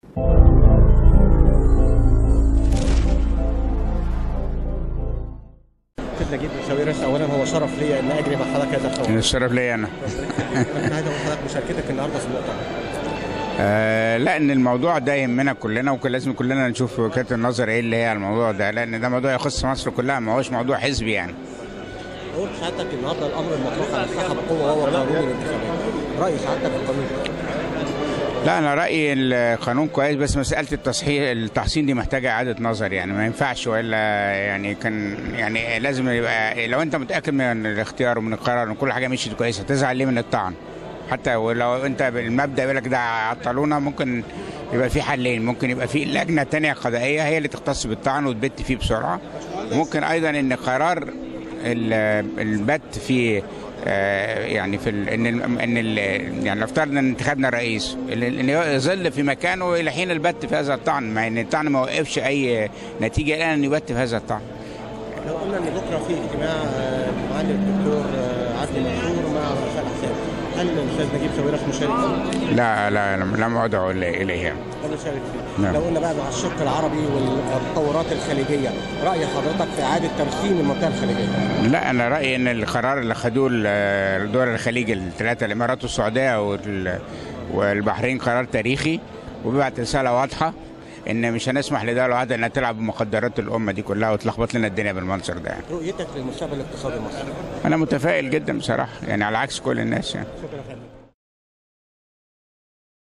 كابتن نجيب ساويرس اولا هو شرف لي ان اجري مع حضرتك هذا الحوار الشرف ليا انا انا عايز اقول لحضرتك مشاركتك النهارده في المؤتمر آه لا ان الموضوع ده يهمنا كلنا وكل لازم كلنا نشوف وجهات النظر ايه اللي هي على الموضوع ده لان ده موضوع يخص مصر كلها ما هوش موضوع حزبي يعني قلت سعادتك النهارده الامر المطروح على الساحه بقوه هو قانون الانتخابات راي سعادتك في القانون لا انا رايي القانون كويس بس مساله التصحيح التحسين دي محتاجه اعاده نظر يعني ما ينفعش والا يعني كان يعني لازم يبقى لو انت متاكد من الاختيار ومن القرار ان كل حاجه مشيت كويسه تزعل ليه من الطعن حتى ولو انت المبدا يقول لك ده عطلونا ممكن يبقى في حلين ممكن يبقى في لجنه تانية قضائيه هي اللي تختص بالطعن وتبت فيه بسرعه ممكن ايضا ان قرار ال- البت في آه، يعني في ال ان ال ان ال يعني لو افترضنا ان انتخابنا الرئيس ال- ان يظل في مكانه الى حين البت في هذا الطعن مع ان الطعن ما وقفش اي نتيجه الى ان يبت في هذا الطعن لو قلنا ان بكره في اجتماع آه، معالي الدكتور آه، عدلي منصور مع رؤساء الاحزاب هل الاستاذ نجيب ساويرس مشارك فيه؟ لا لا لم لم ادعو إليه- اليه ولا شارك فيه؟ نعم. لو قلنا بقى مع الشق العربي والتطورات الخليجيه راي حضرتك في اعاده ترسيم المنطقه الخليجيه؟ لا انا رايي ان القرار اللي خدوه ال- دول الخليج الثلاثه الامارات والسعوديه وال- والبحرين قرار تاريخي وبيبعت رساله واضحه ان مش هنسمح لدوله واحده انها تلعب بمقدرات الامه دي كلها وتلخبط لنا الدنيا بالمنظر ده يعني. رؤيتك للمستقبل الاقتصادي المصري انا متفائل جدا بصراحه يعني على عكس كل الناس يعني شكرا يا فندم